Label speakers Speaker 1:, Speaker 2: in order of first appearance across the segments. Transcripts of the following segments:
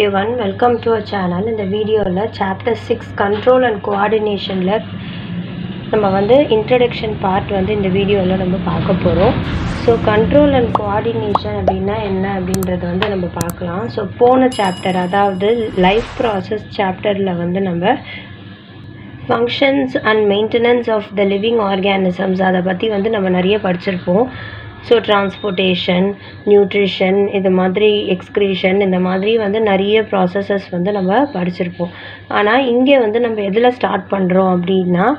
Speaker 1: everyone, welcome to our channel. இந்த வீடியோவில் chapter six control and கோஆர்டினேஷனில் நம்ம வந்து இன்ட்ரடக்ஷன் பார்ட் வந்து இந்த வீடியோவில் நம்ம பார்க்க போகிறோம் ஸோ கண்ட்ரோல் அண்ட் கோஆர்டினேஷன் அப்படின்னா என்ன அப்படின்றத வந்து நம்ம பார்க்கலாம் ஸோ போன சாப்டர் அதாவது லைஃப் ப்ராசஸ் சாப்டரில் வந்து நம்ம functions and maintenance of the living organisms அதை பற்றி வந்து நம்ம நிறைய படிச்சிருப்போம் ஸோ டிரான்ஸ்போர்ட்டேஷன் நியூட்ரிஷன் இது மாதிரி எக்ஸ்க்ரீஷன் இந்த மாதிரி வந்து நிறைய ப்ராசஸஸ் வந்து நம்ம படிச்சிருப்போம் ஆனால் இங்கே வந்து நம்ம எதில் ஸ்டார்ட் பண்ணுறோம் அப்படின்னா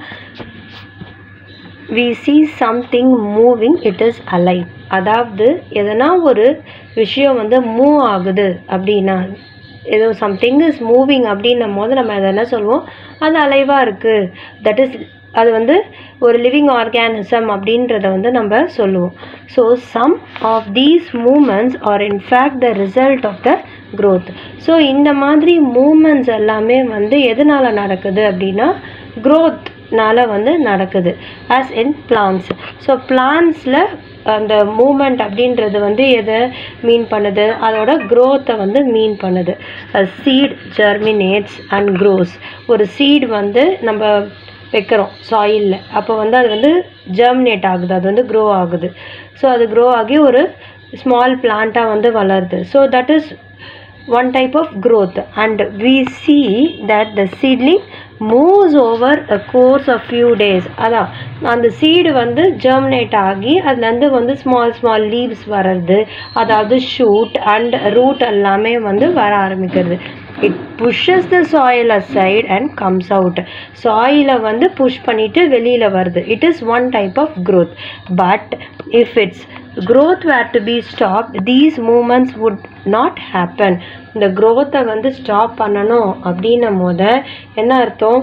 Speaker 1: we see something moving it is alive அதாவது எதனா ஒரு விஷயம் வந்து மூவ் ஆகுது அப்படின்னா ஏதோ சம்திங் இஸ் மூவிங் அப்படின்னும் போது நம்ம அதை என்ன சொல்லுவோம் அது அலைவாக இருக்குது தட் இஸ் அது வந்து ஒரு லிவிங் ஆர்கானிசம் அப்படின்றத வந்து நம்ம சொல்லுவோம் so some of these movements are in fact the result of the growth so இந்த மாதிரி மூமெண்ட்ஸ் எல்லாமே வந்து எதனால் நடக்குது அப்படின்னா க்ரோத்னால வந்து நடக்குது ஆஸ் இன் பிளான்ஸ் ஸோ பிளான்ஸில் அந்த மூமெண்ட் அப்படின்றது வந்து எதை மீன் பண்ணுது அதோட க்ரோத்தை வந்து மீன் பண்ணுது சீட் ஜெர்மினேட்ஸ் அண்ட் க்ரோஸ் ஒரு சீட் வந்து நம்ம வைக்கிறோம் சாயிலில் அப்போ வந்து அது வந்து ஜெர்மினேட் ஆகுது அது வந்து க்ரோ ஆகுது ஸோ அது க்ரோ ஆகி ஒரு ஸ்மால் பிளான்ட்டாக வந்து வளருது so that is one type of growth and we see that the seedling moves over a course of few days அதான் அந்த சீடு வந்து ஜெர்மினேட் ஆகி அதுலேருந்து வந்து ஸ்மால் ஸ்மால் லீவ்ஸ் வர்றது அதாவது ஷூட் அண்ட் ரூட் எல்லாமே வந்து வர ஆரம்பிக்கிறது it pushes the soil aside and comes out சாயிலை வந்து புஷ் பண்ணிட்டு வெளியில் வருது it is one type of growth but if it's growth were to be stopped these movements would not happen இந்த growth-அ வந்து ஸ்டாப் பண்ணணும் அப்படின்னும் போத என்ன அர்த்தம்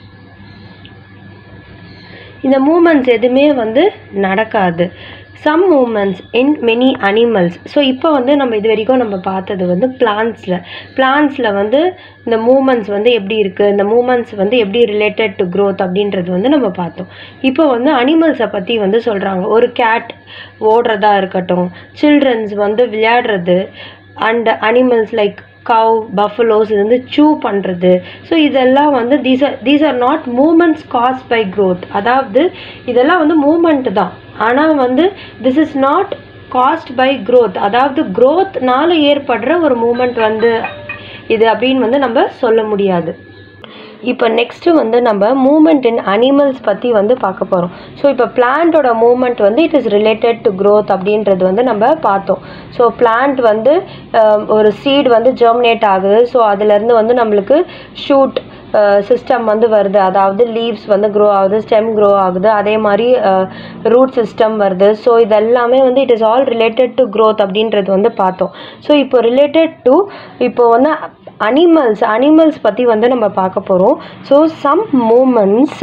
Speaker 1: இந்த மூமெண்ட்ஸ் எதுவுமே வந்து நடக்காது some movements in many animals so இப்போ வந்து நம்ம இது வரைக்கும் நம்ம பார்த்தது வந்து பிளான்ஸில் பிளான்ஸில் வந்து இந்த மூமெண்ட்ஸ் வந்து எப்படி இருக்குது இந்த மூமெண்ட்ஸ் வந்து எப்படி ரிலேட்டட் டு க்ரோத் அப்படின்றது வந்து நம்ம பார்த்தோம் இப்போ வந்து அனிமல்ஸை பற்றி வந்து சொல்கிறாங்க ஒரு கேட் ஓடுறதா இருக்கட்டும் சில்ட்ரன்ஸ் வந்து விளையாடுறது and animals like cow buffaloes இது வந்து சூ பண்ணுறது ஸோ இதெல்லாம் வந்து these are these are not movements caused by growth அதாவது இதெல்லாம் வந்து மூமெண்ட் தான் ஆனால் வந்து this is not caused by growth அதாவது க்ரோத்னால ஏற்படுற ஒரு மூமெண்ட் வந்து இது அப்படின்னு வந்து நம்ம சொல்ல முடியாது இப்போ நெக்ஸ்ட்டு வந்து நம்ம மூமெண்ட் இன் அனிமல்ஸ் பற்றி வந்து பார்க்க போகிறோம் ஸோ இப்போ பிளான்ட்டோட மூமெண்ட் வந்து it is related to growth அப்படின்றது வந்து நம்ம பார்த்தோம் ஸோ பிளான்ட் வந்து ஒரு சீட் வந்து ஜெர்மினேட் ஆகுது ஸோ அதுலேருந்து வந்து நம்மளுக்கு ஷூட் சிஸ்டம் வந்து வருது அதாவது லீவ்ஸ் வந்து க்ரோ ஆகுது ஸ்டெம் க்ரோ ஆகுது அதே மாதிரி ரூட் சிஸ்டம் வருது ஸோ இதெல்லாமே வந்து it is all related to growth அப்படின்றது வந்து பார்த்தோம் ஸோ இப்போ ரிலேட்டட் டு இப்போ வந்து அனிமல்ஸ் அனிமல்ஸ் பற்றி வந்து நம்ம பார்க்க போகிறோம் so some movements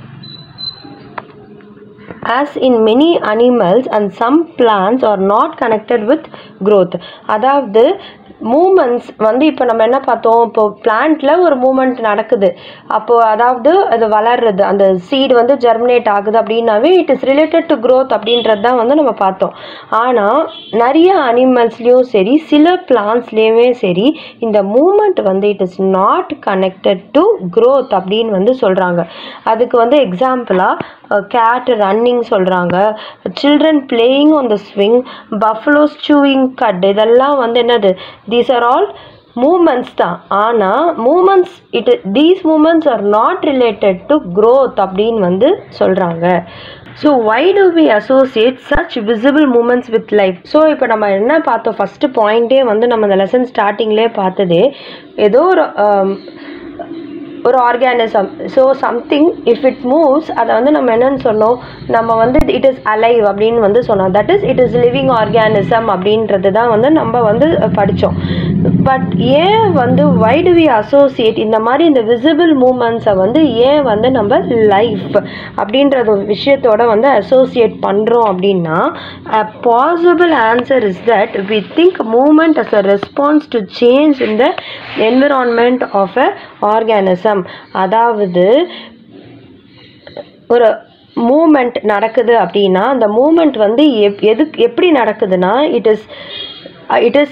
Speaker 1: as in many animals and some plants are not connected with growth அதாவது மூமெண்ட்ஸ் வந்து இப்போ நம்ம என்ன பார்த்தோம் இப்போ பிளான்ட்ல ஒரு மூமெண்ட் நடக்குது அப்போ அதாவது அது வளர்றது அந்த சீடு வந்து ஜெர்மினேட் ஆகுது அப்படின்னாவே it is related to growth அப்படின்றது தான் வந்து நம்ம பார்த்தோம் ஆனால் நிறைய அனிமல்ஸ்லேயும் சரி சில பிளான்ஸ்லேயுமே சரி இந்த மூமெண்ட் வந்து it is not connected to growth அப்படின்னு வந்து சொல்கிறாங்க அதுக்கு வந்து எக்ஸாம்பிளாக கேட் ரன்னிங் சொல்கிறாங்க children playing on the swing buffaloes chewing cud இதெல்லாம் வந்து என்னது தீஸ் ஆர் ஆல் மூமெண்ட்ஸ் தான் ஆனால் movements it these movements are not related to growth அப்படின்னு வந்து சொல்கிறாங்க so why do we associate such visible movements with life so இப்போ நம்ம என்ன பார்த்தோம் ஃபஸ்ட்டு பாயிண்ட்டே வந்து நம்ம இந்த லெசன் ஸ்டார்டிங்லேயே பார்த்ததே ஏதோ ஒரு ஒரு organism so something if it moves அதை வந்து நம்ம என்னன்னு சொன்னோம் நம்ம வந்து இட் இஸ் அலைவ் அப்படின்னு வந்து சொன்னோம் that is it is living organism அப்படின்றது தான் வந்து நம்ம வந்து படித்தோம் பட் ஏன் வந்து வை டு வி அசோசியேட் இந்த மாதிரி இந்த விசிபிள் மூமெண்ட்ஸை வந்து ஏன் வந்து நம்ம லைஃப் அப்படின்றது விஷயத்தோட வந்து அசோசியேட் பண்ணுறோம் அப்படின்னா a possible answer is that we think movement as a response to change in the environment of a organism அதாவது ஒரு மூமெண்ட் நடக்குது அப்படின்னா அந்த மூமெண்ட் வந்து எப் எது எப்படி நடக்குதுன்னா it is it is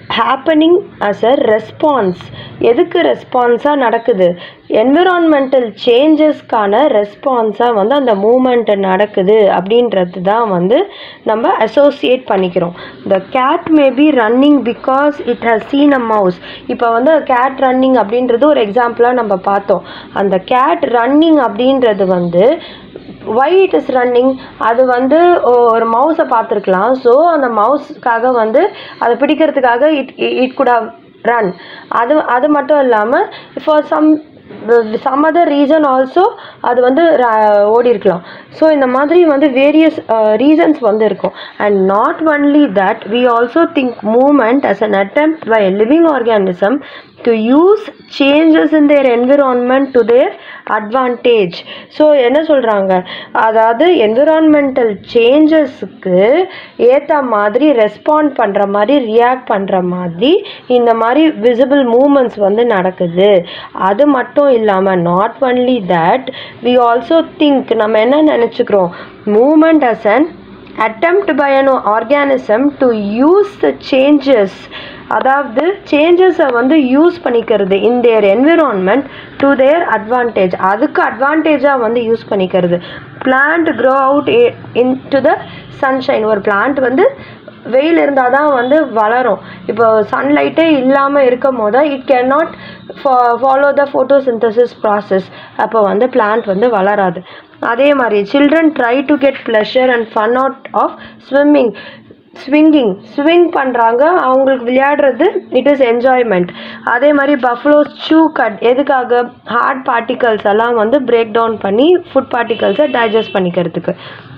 Speaker 1: happening as a response எதுக்கு ரெஸ்பான்ஸாக நடக்குது என்விரான்மெண்டல் சேஞ்சஸ்க்கான ரெஸ்பான்ஸாக வந்து அந்த மூமெண்ட் நடக்குது அப்படின்றது தான் வந்து நம்ம அசோசியேட் பண்ணிக்கிறோம் the cat may be running because it has seen a mouse இப்போ வந்து கேட் ரன்னிங் அப்படின்றது ஒரு எக்ஸாம்பிளாக நம்ம பார்த்தோம் அந்த கேட் ரன்னிங் அப்படின்றது வந்து வை இட் இஸ் ரன்னிங் அது வந்து ஒ- ஒரு மவுஸை பார்த்துருக்கலாம் ஸோ அந்த மவுஸ்க்காக வந்து அதை பிடிக்கிறதுக்காக it it could have run அது அது மட்டும் இல்லாமல் for some some other reason also அது வந்து ர- ஓடி இருக்கலாம் ஸோ இந்த மாதிரி வந்து வேரியஸ் ரீசன்ஸ் வந்து இருக்கும் and not only that we also think movement as an attempt by a living organism to use changes in their environment to their advantage so என்ன சொல்கிறாங்க அதாவது என்விரான்மெண்டல் சேஞ்சஸுக்கு ஏற்ற மாதிரி ரெஸ்பாண்ட் பண்ணுற மாதிரி ரியாக்ட் பண்ணுற மாதிரி இந்த மாதிரி விசிபிள் மூமெண்ட்ஸ் வந்து நடக்குது அது மட்டும் இல்லாமல் not only that we also think நம்ம என்ன நினச்சிக்கிறோம் movement as an attempt by an organism to use the changes அதாவது சேஞ்சஸை வந்து யூஸ் பண்ணிக்கிறது in their environment to their advantage அதுக்கு அட்வான்டேஜாக வந்து யூஸ் பண்ணிக்கிறது plant grow out into the sunshine ஒரு பிளான்ட் வந்து வெயில் இருந்தால் தான் வந்து வளரும் இப்போ சன்லைட்டே இல்லாமல் இருக்கும் போது it can not follow the photosynthesis process அப்போ வந்து பிளான்ட் வந்து வளராது அதே மாதிரி children try to get pleasure and fun out of swimming swinging swing பண்ணுறாங்க அவங்களுக்கு விளையாடுறது இட் இஸ் என்ஜாய்மெண்ட் அதே மாதிரி பஃப்ளோஸ் சூ கட் எதுக்காக ஹார்ட் பார்ட்டிகல்ஸ் எல்லாம் வந்து பிரேக் டவுன் பண்ணி ஃபுட் பார்ட்டிகல்ஸை டைஜஸ்ட் பண்ணிக்கிறதுக்கு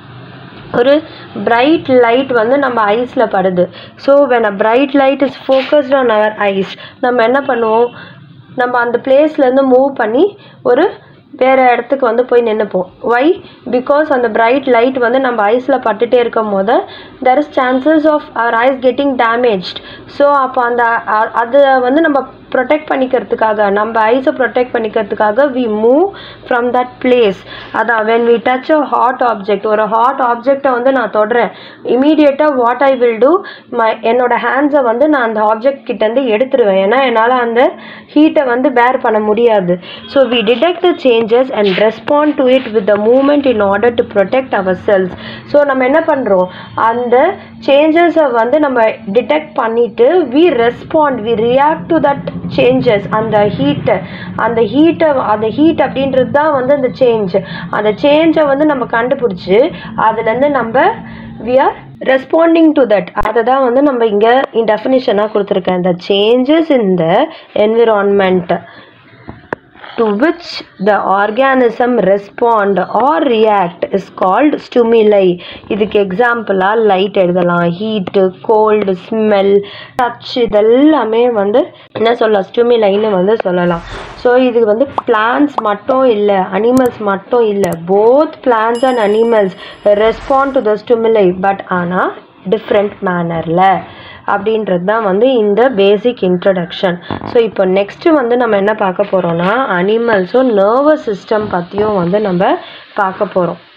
Speaker 1: ஒரு பிரைட் லைட் வந்து நம்ம ஐஸில் படுது so when a bright light is focused on our eyes நம்ம என்ன பண்ணுவோம் நம்ம அந்த பிளேஸ்லேருந்து மூவ் பண்ணி ஒரு வேறு இடத்துக்கு வந்து போய் நின்றுப்போம் ஒய் பிகாஸ் அந்த பிரைட் லைட் வந்து நம்ம ஐஸில் பட்டுட்டே இருக்கும் போது there is chances of our eyes getting damaged so அப்போ அந்த அ- அதை வந்து நம்ம ப்ரொடெக்ட் பண்ணிக்கிறதுக்காக நம்ம ஐஸை ப்ரொடெக்ட் பண்ணிக்கிறதுக்காக we move from that place அதான் when we touch a hot object ஒரு ஹாட் ஆப்ஜெக்டை வந்து நான் தொடுறேன் இமீடியட்டாக what I will do my என்னோட ஹேண்ட்ஸை வந்து நான் அந்த ஆப்ஜெக்ட் கிட்டேருந்து எடுத்துருவேன் ஏன்னா என்னால் அந்த ஹீட்டை வந்து பேர் பண்ண முடியாது so we detect the changes and respond to it with the movement in order to protect our cells so நம்ம என்ன பண்ணுறோம் அந்த சேஞ்சஸை வந்து நம்ம டிடெக்ட் பண்ணிட்டு we respond we react to that changes அந்த ஹீட்டை அந்த ஹீட்டை அந்த ஹீட் அப்படின்றது தான் வந்து அந்த சேஞ்ச் அந்த சேஞ்சை வந்து நம்ம கண்டுபிடிச்சி அதுலேருந்து நம்ம we are responding to that அதை தான் வந்து நம்ம இங்கே டெஃபினிஷனாக கொடுத்துருக்கேன் the changes in the environment to which the organism respond or react is called stimuli இதுக்கு எக்ஸாம்பிளாக லைட் எழுதலாம் ஹீட்டு கோல்டு ஸ்மெல் டச் இதெல்லாமே வந்து என்ன சொல்லலாம் ஸ்டிமுலைன்னு வந்து சொல்லலாம் ஸோ இது வந்து பிளான்ஸ் மட்டும் இல்லை அனிமல்ஸ் மட்டும் இல்லை both plants and animals respond to the ஸ்டிமுலை பட் ஆனால் டிஃப்ரெண்ட் மேனரில் அப்படின்றது தான் வந்து இந்த பேசிக் இன்ட்ரடக்ஷன் ஸோ இப்போ நெக்ஸ்ட்டு வந்து நம்ம என்ன பார்க்க போகிறோம்னா அனிமல்ஸும் நர்வஸ் சிஸ்டம் பற்றியும் வந்து நம்ம பார்க்க போகிறோம்